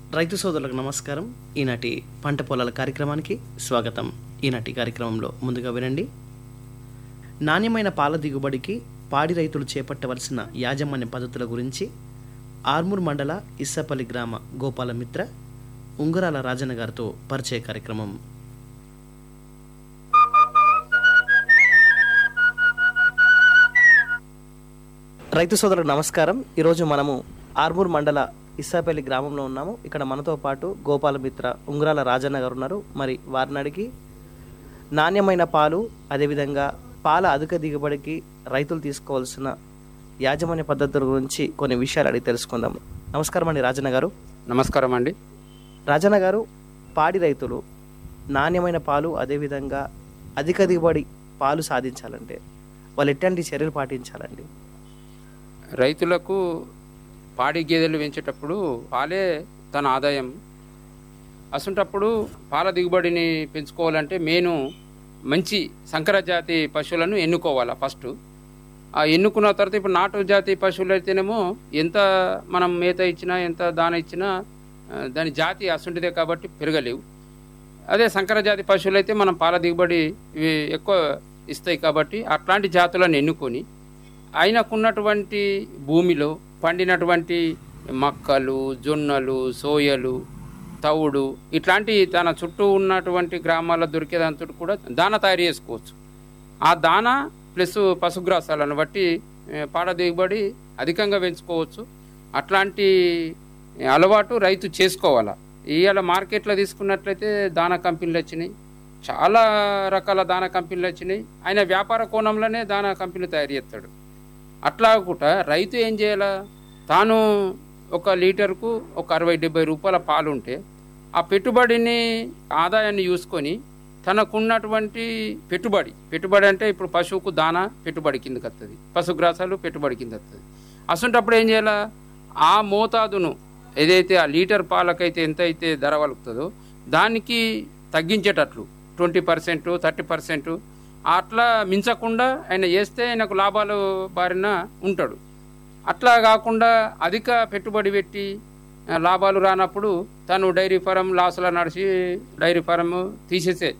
రైతు సోదరులకు నమస్కారం ఈనాటి పంట పొలాల కార్యక్రమానికి స్వాగతం ఈనాటి కార్యక్రమంలో ముందుగా వినండి నాణ్యమైన పాల దిగుబడికి పాడి రైతులు చేపట్టవలసిన యాజమాన్య పద్ధతుల గురించి ఆర్మూర్ మండల ఇస్సపల్లి గ్రామ గోపాలమిత్ర ఉంగరాల రాజన్న గారితో పరిచయ కార్యక్రమం రైతు సోదరులకు నమస్కారం ఈరోజు మనము ఆర్మూర్ మండల ఇస్సాపల్లి గ్రామంలో ఉన్నాము ఇక్కడ మనతో పాటు గోపాలమిత్ర ఉంగరాల రాజన్న గారు ఉన్నారు మరి వారిని అడిగి నాణ్యమైన పాలు అదేవిధంగా పాల అధిక దిగుబడికి రైతులు తీసుకోవాల్సిన యాజమాన్య పద్ధతుల గురించి కొన్ని విషయాలు అడిగి తెలుసుకుందాము నమస్కారం అండి రాజన్న గారు నమస్కారం అండి రాజన్న గారు పాడి రైతులు నాణ్యమైన పాలు అదేవిధంగా అధిక దిగుబడి పాలు సాధించాలంటే వాళ్ళు ఎట్లాంటి చర్యలు పాటించాలండి రైతులకు పాడి గేదెలు పెంచేటప్పుడు పాలే తన ఆదాయం అసంటప్పుడు పాల దిగుబడిని పెంచుకోవాలంటే మెయిన్ మంచి సంకర జాతి పశువులను ఎన్నుకోవాలి ఫస్ట్ ఆ ఎన్నుకున్న తర్వాత ఇప్పుడు నాటు జాతి పశువులు అయితేనేమో ఎంత మనం మేత ఇచ్చినా ఎంత దాన ఇచ్చినా ఆ, దాని జాతి అసంటిదే కాబట్టి పెరగలేవు అదే సంకర జాతి పశువులు అయితే మనం పాల దిగుబడి ఇవి ఎక్కువ ఇస్తాయి కాబట్టి అట్లాంటి జాతులను ఎన్నుకొని ఆయనకున్నటువంటి భూమిలో పండినటువంటి మక్కలు జొన్నలు సోయలు తవుడు ఇట్లాంటి తన చుట్టూ ఉన్నటువంటి గ్రామాల్లో దొరికేదాంతో కూడా దాన తయారు చేసుకోవచ్చు ఆ దాన ప్లస్ పశుగ్రాసాలను బట్టి ఏ, పాడ దిగుబడి అధికంగా పెంచుకోవచ్చు అట్లాంటి అలవాటు రైతు చేసుకోవాలా ఇవాళ మార్కెట్లో తీసుకున్నట్లయితే దాన కంపెనీలు వచ్చినాయి చాలా రకాల దాన కంపెనీలు వచ్చినాయి ఆయన వ్యాపార కోణంలోనే దాన కంపెనీలు తయారు చేస్తాడు అట్లా కూడా రైతు ఏం చేయాలా తాను ఒక లీటర్కు ఒక అరవై డెబ్బై రూపాయల పాలు ఉంటే ఆ పెట్టుబడిని ఆదాయాన్ని చూసుకొని తనకున్నటువంటి పెట్టుబడి పెట్టుబడి అంటే ఇప్పుడు పశువుకు దాన పెట్టుబడి కిందకి వస్తుంది పశుగ్రాసాలు పెట్టుబడి కింద వస్తుంది అసంటప్పుడు ఏం చేయాలా ఆ మోతాదును ఏదైతే ఆ లీటర్ పాలకైతే ఎంత అయితే ధర వలుకుతుందో దానికి తగ్గించేటట్లు ట్వంటీ పర్సెంట్ థర్టీ పర్సెంట్ అట్లా మించకుండా ఆయన చేస్తే ఆయనకు లాభాలు బారిన ఉంటాడు అట్లా కాకుండా అధిక పెట్టుబడి పెట్టి ఆ, లాభాలు రానప్పుడు తను డైరీ ఫారం లాస్లో నడిచి డైరీ ఫారం తీసేసే